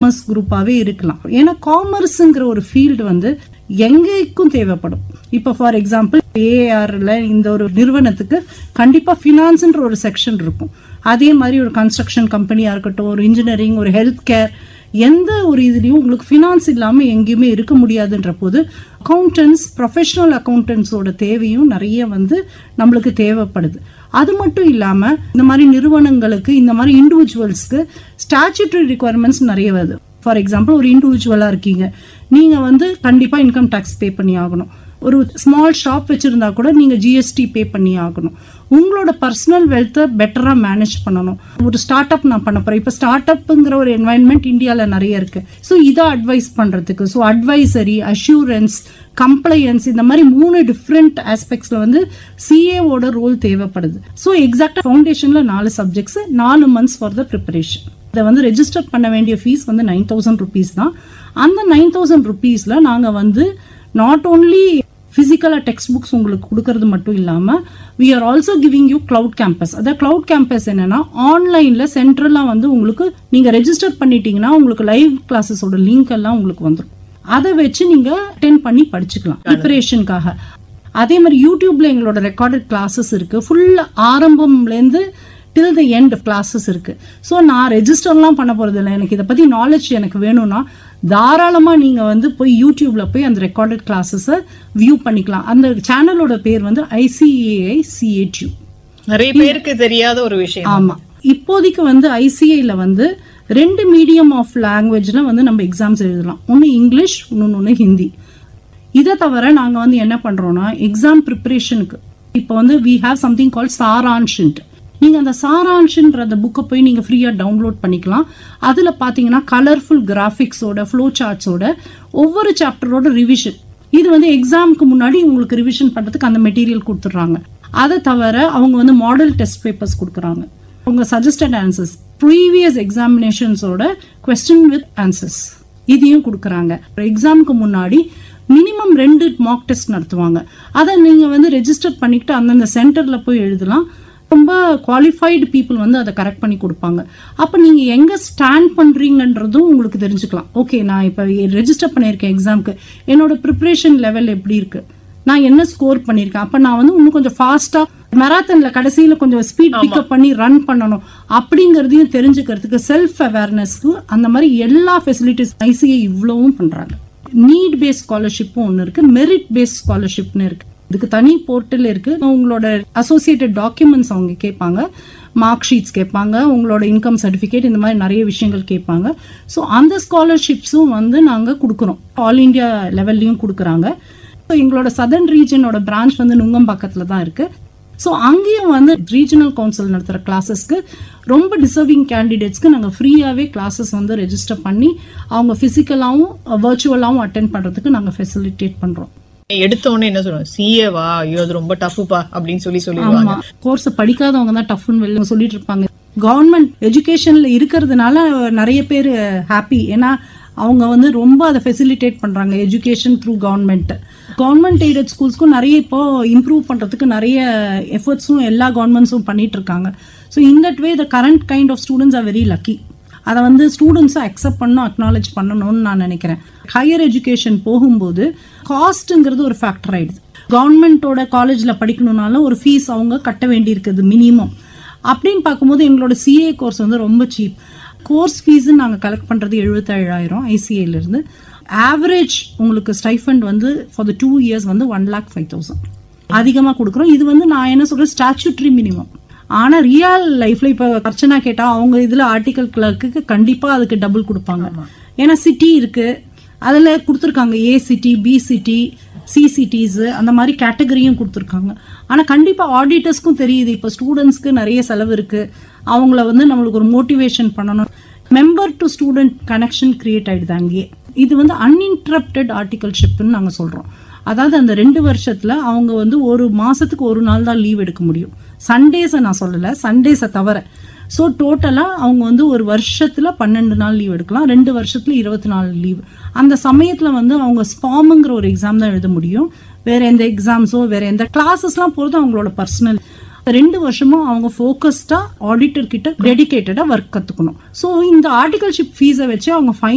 commerce குரூப்பாவே இருக்கலாம் ஏன்னா காமர்ஸ்ங்கிற ஒரு ஃபீல்டு வந்து எங்கேக்கும் தேவைப்படும் இப்போ ஃபார் எக்ஸாம்பிள் ஏஆர்ல இந்த ஒரு நிறுவனத்துக்கு கண்டிப்பா ஃபினான்ஸ்ன்ற ஒரு செக்ஷன் இருக்கும் அதே மாதிரி ஒரு கன்ஸ்ட்ரக்ஷன் கம்பெனியா இருக்கட்டும் ஒரு இன்ஜினியரிங் ஒரு ஹெல்த் கேர் எந்த ஒரு இதுலயும் உங்களுக்கு ஃபினான்ஸ் இல்லாம எங்கேயுமே இருக்க முடியாதுன்ற போது அக்கௌண்டன்ஸ் ப்ரொஃபஷனல் அக்கௌண்டன்ஸோட தேவையும் நிறைய வந்து நம்மளுக்கு தேவைப்படுது அது மட்டும் இல்லாம இந்த மாதிரி நிறுவனங்களுக்கு இந்த மாதிரி இண்டிவிஜுவல்ஸ்க்கு ஸ்டாச்சுட்டரி ரிக்குவயர்மெண்ட்ஸ் நிறைய வருது ஃபார் எக்ஸாம்பிள் ஒரு இண்டிவிஜுவலா இருக்கீங்க நீங்க வந்து கண்டிப்பா இன்கம் டேக்ஸ் பே பண்ணி ஆகணும் ஒரு ஸ்மால் ஷாப் வச்சிருந்தா கூட நீங்க ஜிஎஸ்டி பே பண்ணி ஆகணும் உங்களோட பர்சனல் வெல்த்தை பெட்டரா மேனேஜ் பண்ணணும் ஒரு ஸ்டார்ட் அப் நான் பண்ண போறேன் இப்ப ஸ்டார்ட் அப்ங்கிற ஒரு என்வாயன்மெண்ட் இந்தியால நிறைய இருக்கு ஸோ இதை அட்வைஸ் பண்றதுக்கு ஸோ அட்வைசரி அஷூரன்ஸ் கம்ப்ளையன்ஸ் இந்த மாதிரி மூணு டிஃப்ரெண்ட் ஆஸ்பெக்ட்ஸ்ல வந்து சிஏவோட ரோல் தேவைப்படுது ஸோ எக்ஸாக்டா ஃபவுண்டேஷன்ல நாலு சப்ஜெக்ட்ஸ் நாலு மந்த்ஸ் ஃபார் த ப்ரிப்பரேஷன் இதை வந்து ரெஜிஸ்டர் பண்ண வேண்டிய ஃபீஸ் வந்து நைன் தௌசண்ட் ருபீஸ் தான் அந்த நைன் தௌசண்ட் ருபீஸ்ல நாங்க வந்து நாட் ஓன்லி பிசிக்கலா டெக்ஸ்ட் புக்ஸ் உங்களுக்கு கொடுக்கறது மட்டும் இல்லாம we are also giving you cloud campus அதாவது கிளவுட் கேம்பஸ் என்னன்னா ஆன்லைன்ல சென்ட்ரலா வந்து உங்களுக்கு நீங்க ரெஜிஸ்டர் பண்ணிட்டீங்கன்னா உங்களுக்கு லைவ் கிளாஸஸோட லிங்க் எல்லாம் உங்களுக்கு வந்துடும் அதை வச்சு நீங்க அட்டென்ட் பண்ணி படிச்சுக்கலாம் ப்ரிப்பரேஷனுக்காக அதே மாதிரி யூடியூப்ல எங்களோட ரெக்கார்டட் கிளாஸஸ் இருக்கு ஃபுல் ஆரம்பம்ல இருந்து டில் த எண்ட் கிளாஸஸ் இருக்கு ஸோ நான் ரெஜிஸ்டர்லாம் பண்ண போறது இல்லை எனக்கு இதை பத்தி நாலேஜ் எனக்கு வேணும்னா தாராளமா நீங்க வந்து போய் யூடியூப்ல போய் அந்த ரெக்கார்டட் கிளாஸஸை வியூ பண்ணிக்கலாம் அந்த சேனலோட பேர் வந்து ஐசிஏஐ சிஏடியூ நிறைய பேருக்கு தெரியாத ஒரு விஷயம் ஆமா இப்போதைக்கு வந்து ஐசிஐல வந்து ரெண்டு மீடியம் ஆஃப் லாங்குவேஜ்ல வந்து நம்ம எக்ஸாம்ஸ் எழுதலாம் ஒன்னு இங்கிலீஷ் இன்னொன்னு ஹிந்தி இதை தவிர நாங்க வந்து என்ன பண்றோம்னா எக்ஸாம் ப்ரிப்பரேஷனுக்கு இப்போ வந்து வி ஹாவ் சம்திங் கால் சாரான்ஷன்ட் நீங்க அந்த சாரான்ஷன்ற அந்த புக்கை போய் நீங்க ஃப்ரீயா டவுன்லோட் பண்ணிக்கலாம் அதுல பாத்தீங்கன்னா கலர்ஃபுல் கிராஃபிக்ஸோட ஃப்ளோ சார்ட்ஸோட ஒவ்வொரு சாப்டரோட ரிவிஷன் இது வந்து எக்ஸாமுக்கு முன்னாடி உங்களுக்கு ரிவிஷன் பண்றதுக்கு அந்த மெட்டீரியல் கொடுத்துட்றாங்க அதை தவிர அவங்க வந்து மாடல் டெஸ்ட் பேப்பர்ஸ் கொடுக்குறாங்க உங்க சஜஸ்டட் ஆன்சர்ஸ் ப்ரீவியஸ் எக்ஸாமினேஷன்ஸோட கொஸ்டின் வித் ஆன்சர்ஸ் இதையும் கொடுக்குறாங்க எக்ஸாமுக்கு முன்னாடி மினிமம் ரெண்டு மாக் டெஸ்ட் நடத்துவாங்க அதை நீங்க வந்து ரெஜிஸ்டர் பண்ணிக்கிட்டு அந்தந்த சென்டர்ல போய் எழுதலாம் ரொம்ப குவாலிஃபைடு பீப்புள் வந்து அதை கரெக்ட் பண்ணி கொடுப்பாங்க அப்போ நீங்க எங்க ஸ்டாண்ட் பண்றீங்கன்றதும் உங்களுக்கு தெரிஞ்சுக்கலாம் ஓகே நான் இப்போ ரெஜிஸ்டர் பண்ணியிருக்கேன் எக்ஸாம்க்கு என்னோட ப்ரிப்பரேஷன் லெவல் எப்படி இருக்கு நான் என்ன ஸ்கோர் பண்ணியிருக்கேன் அப்ப நான் வந்து இன்னும் கொஞ்சம் ஃபாஸ்டா மெராத்தன்ல கடைசியில கொஞ்சம் ஸ்பீட் பிக்கப் பண்ணி ரன் பண்ணணும் அப்படிங்கறதையும் தெரிஞ்சுக்கிறதுக்கு செல்ஃப் அவேர்னஸ்க்கு அந்த மாதிரி எல்லா ஃபெசிலிட்டிஸ் ஐசிஐ இவ்வளவும் பண்றாங்க நீட் பேஸ்ட் ஸ்காலர்ஷிப்பும் ஒன்று இருக்கு மெரிட் பேஸ்ட் ஸ்காலர்ஷிப்னு இருக்கு இதுக்கு தனி போர்ட்டல் இருக்கு உங்களோட அசோசியேட்டட் டாக்குமெண்ட்ஸ் அவங்க கேட்பாங்க மார்க் ஷீட்ஸ் கேட்பாங்க உங்களோட இன்கம் சர்டிஃபிகேட் இந்த மாதிரி நிறைய விஷயங்கள் கேட்பாங்க ஸோ அந்த ஸ்காலர்ஷிப்ஸும் வந்து நாங்கள் கொடுக்குறோம் ஆல் இந்தியா லெவல்லையும் கொடுக்குறாங்க ஸோ எங்களோட சதர்ன் ரீஜனோட பிரான்ச் வந்து நுங்கம்பாக்கத்தில் தான் இருக்கு ஸோ அங்கேயும் வந்து ரீஜனல் கவுன்சில் நடத்துகிற கிளாஸஸ்க்கு ரொம்ப டிசர்விங் கேண்டிடேட்ஸ்க்கு நாங்கள் ஃப்ரீயாகவே கிளாஸஸ் வந்து ரெஜிஸ்டர் பண்ணி அவங்க ஃபிசிக்கலாகவும் வர்ச்சுவலாகவும் அட்டென்ட் பண்ணுறதுக்கு நாங்கள் ஃபெசிலிட்டேட் பண்ணுறோம் எடுத்த உடனே என்ன சொல்லுவாங்க சிஏவா ஐயோ அது ரொம்ப டஃப்புப்பா அப்படின்னு சொல்லி சொல்லிடுவாங்க ஆமா கோர்ஸ் படிக்காதவங்க தான் டஃப்னு வெளில சொல்லிட்டு இருப்பாங்க கவர்மெண்ட் எஜுகேஷன்ல இருக்கிறதுனால நிறைய பேர் ஹாப்பி ஏன்னா அவங்க வந்து ரொம்ப அதை ஃபெசிலிட்டேட் பண்றாங்க education through government government aided ஸ்கூல்ஸ்க்கும் நிறைய இப்போ இம்ப்ரூவ் பண்றதுக்கு நிறைய எஃபர்ட்ஸும் எல்லா கவர்மெண்ட்ஸும் பண்ணிட்டு இருக்காங்க so in that way the current kind of students are very lucky அதை வந்து ஸ்டூடெண்ட்ஸை அக்செப்ட் பண்ணணும் அக்னாலேஜ் பண்ணணும்னு நான் நினைக்கிறேன் ஹையர் எஜுகேஷன் போகும்போது காஸ்ட்டுங்கிறது ஒரு ஃபேக்டர் ஆயிடுது கவர்மெண்ட்டோட காலேஜில் படிக்கணும்னாலும் ஒரு ஃபீஸ் அவங்க கட்ட வேண்டியிருக்குது மினிமம் அப்படின்னு பார்க்கும்போது எங்களோட சிஏ கோர்ஸ் வந்து ரொம்ப சீப் கோர்ஸ் ஃபீஸ் நாங்கள் கலெக்ட் பண்ணுறது எழுபத்தேழாயிரம் ஐசிஐலேருந்து ஆவரேஜ் உங்களுக்கு ஸ்டைஃபண்ட் வந்து ஃபார் த டூ இயர்ஸ் வந்து ஒன் லேக் ஃபைவ் தௌசண்ட் அதிகமாக கொடுக்குறோம் இது வந்து நான் என்ன சொல்கிறேன் ஸ்டாச்சுட்ரி மினிமம் ஆனா ரியல் லைஃப்ல இப்ப அர்ச்சனா கேட்டா அவங்க இதுல ஆர்டிகல் கிளர்க்கு கண்டிப்பா அதுக்கு டபுள் கொடுப்பாங்க ஏன்னா சிட்டி இருக்கு அதுல கொடுத்துருக்காங்க A city B city C cities அந்த மாதிரி கேட்டகரியும் கொடுத்துருக்காங்க ஆனா கண்டிப்பா ஆடிட்டர்ஸ்க்கும் தெரியுது இப்ப ஸ்டூடெண்ட்ஸ்க்கு நிறைய செலவு இருக்கு அவங்கள வந்து நம்மளுக்கு ஒரு மோட்டிவேஷன் பண்ணணும் member to student connection create ஆயிடுது அங்கேயே இது வந்து அன்இன்டரப்டட் ஆர்டிகல்ஷிப்னு நாங்க சொல்றோம் அதாவது அந்த ரெண்டு வருஷத்துல அவங்க வந்து ஒரு மாசத்துக்கு ஒரு நாள் தான் லீவ் எடுக்க முடியும் சண்டேஸை நான் சொல்லல சண்டேஸை தவிர ஸோ டோட்டலா அவங்க வந்து ஒரு வருஷத்துல பன்னெண்டு நாள் லீவ் எடுக்கலாம் ரெண்டு வருஷத்துல இருபத்தி நாலு லீவ் அந்த சமயத்துல வந்து அவங்க ஸ்பாமுங்கிற ஒரு எக்ஸாம் தான் எழுத முடியும் வேற எந்த எக்ஸாம்ஸோ வேற எந்த கிளாஸஸ்லாம் போறது அவங்களோட பர்சனல் ரெண்டு வருஷமும் அவங்க ஃபோக்கஸ்டா ஆடிட்டர் கிட்ட டெடிகேட்டடா ஒர்க் கத்துக்கணும் ஸோ இந்த ஆர்டிகல்ஷிப் ஃபீஸை வச்சு அவங்க ஃபைன்